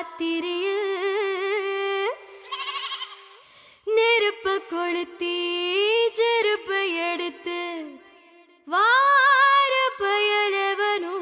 ராத்திரியில் நெருப்பு கொளுத்தி செருப்பு எடுத்து வார பயலவனோ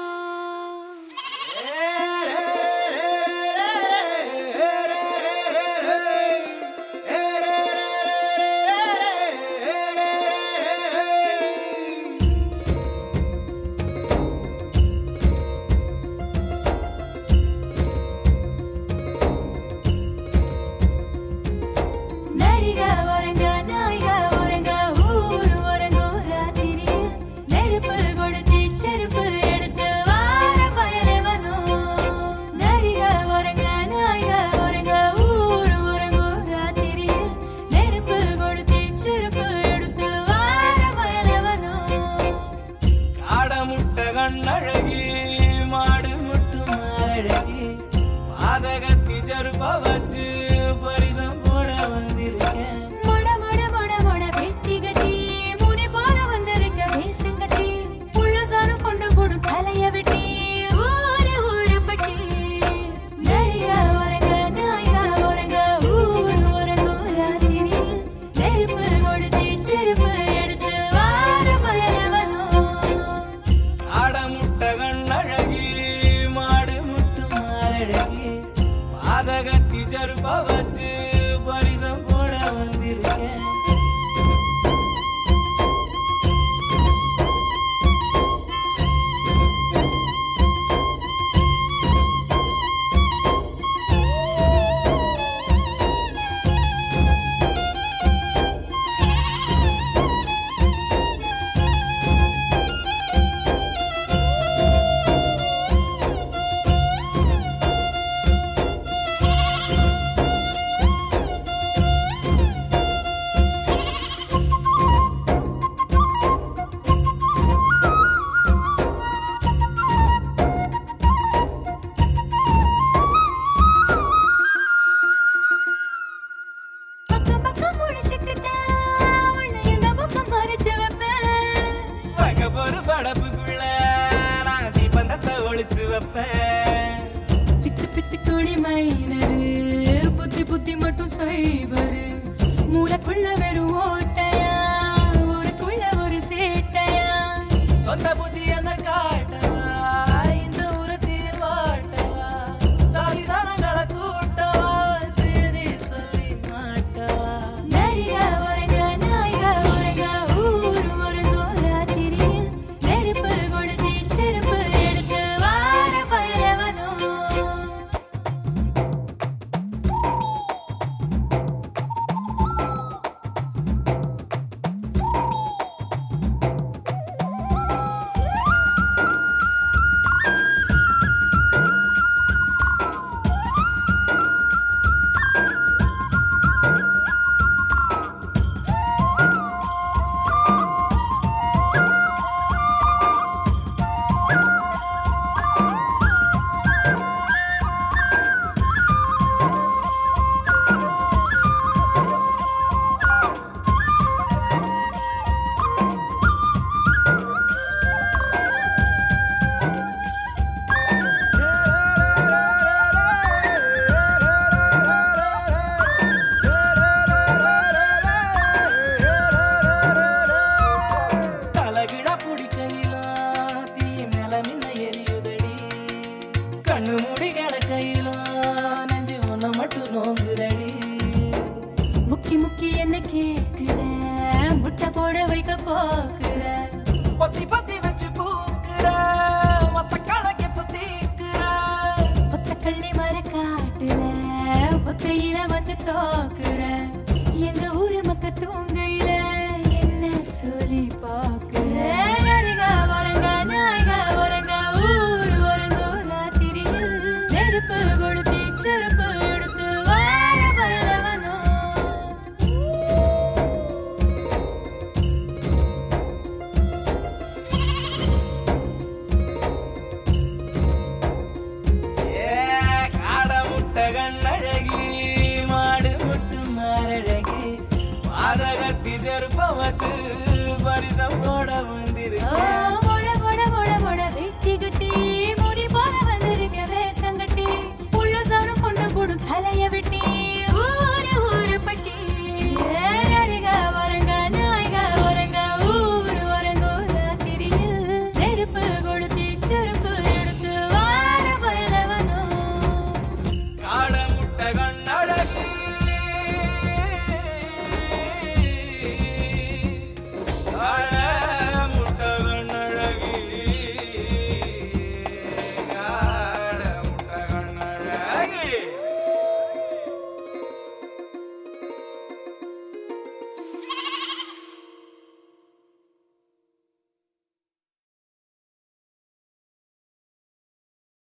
நரிக ஒரங்க நாய்க ஒரங்க ஊரு ஒரங்கோ ராத்திரியில் நெருப்பு கொளுத்தி செருப்பு எடுத்து வார பயலவனோ நரிக ஒரங்க நாய்க ஒரங்க ஊரு ஒரங்கோ ராத்திரியில் நெருப்பு கொளுத்தி செருப்பு எடுத்து வார பயலவனோ காடமுட்ட கண்ணழகி மாடு முட்டு மாரழகி பாதகத்தி செருப்ப வச்சு பரிசம் போட வந்திருக்கேன் மொட மொட மொட மொட வெட்டி கட்டி முனி போல வந்திருக்க வேசங்கட்டி புள்ளசாரம் கொண்டு போடு தலைய வெட்டி ஊரு ஊரு பட்டி நரியா ஒரங்க நாயா ஒரங்க ஊரு ஒரங்க ராத்திரியில் நெருப்பு கொடுத்து செருப்பு எடுத்து வார பயலவனோ காடமுட்ட கண்ணழகி மாடு முட்டு மாரழகி பாதகத்தி செருப்ப வச்சு பரிசம் போட வந்திருக்கேன் பக்கம் பக்கம் முடிச்சுக்கிட்டா உன்னை இந்த பக்கம் மறைச்சு வைப்பேன் பக்க ஒரு படப்புக்குள்ள நான் தீபந்தத்தை ஒளிச்சு வைப்பேன் சித்து பித்து குழி மைனரு புத்தி புத்தி மட்டும் செய்வரு மூளைக்குள்ள வெறும் ஓட்டையா ஊருக்குள்ள ஒரு சேட்டையா சொந்த புத்தி என்ன காட்டவா இந்த உரத்தில் வாட்டவா சாலிதானங்களை கூட்டவா தேதி சொல்லி மாட்டவா நரியா ஒரங்க நாயா ஒரங்க ஊரு ஒரங்கோ ராத்திரியில் நெருப்பு கொடுத்து செருப்பு எடுத்து வார பயலவனோ தலகிட புடிக்கையில தீ மேல மின்ன எரியுதடி கண்ணு மூடி கிடக்கையில நெஞ்சு ஒன்ன மட்டும் நோங்குதடி முக்கி முக்கி என்ன கேக்குற முட்டை போட வைக்க போக்குற பொத்தி பொத்தி வச்சு பூக்குற மொத்த கணக்கு புத்திக்குற ஒத்த கள்ளி மர காட்டுல ஒத்தையில வந்து தோக்குற எங்க ஊரு மக்க தூங்கையில என்ன சொல்லி பாக்குற நரிகா வரங்க நாய்கா வரங்க ஊரு வரங்கோ ராத்திரியில் நெருப்பு கொளுத்தி செருப்பு எடுத்து வார பயலவனோ ஏ காட முட்டை கண்ணழகி மாடு முட்டு மாரழகி பாதகத்தி செருப்ப வச்சு பரிசம் போட வந்து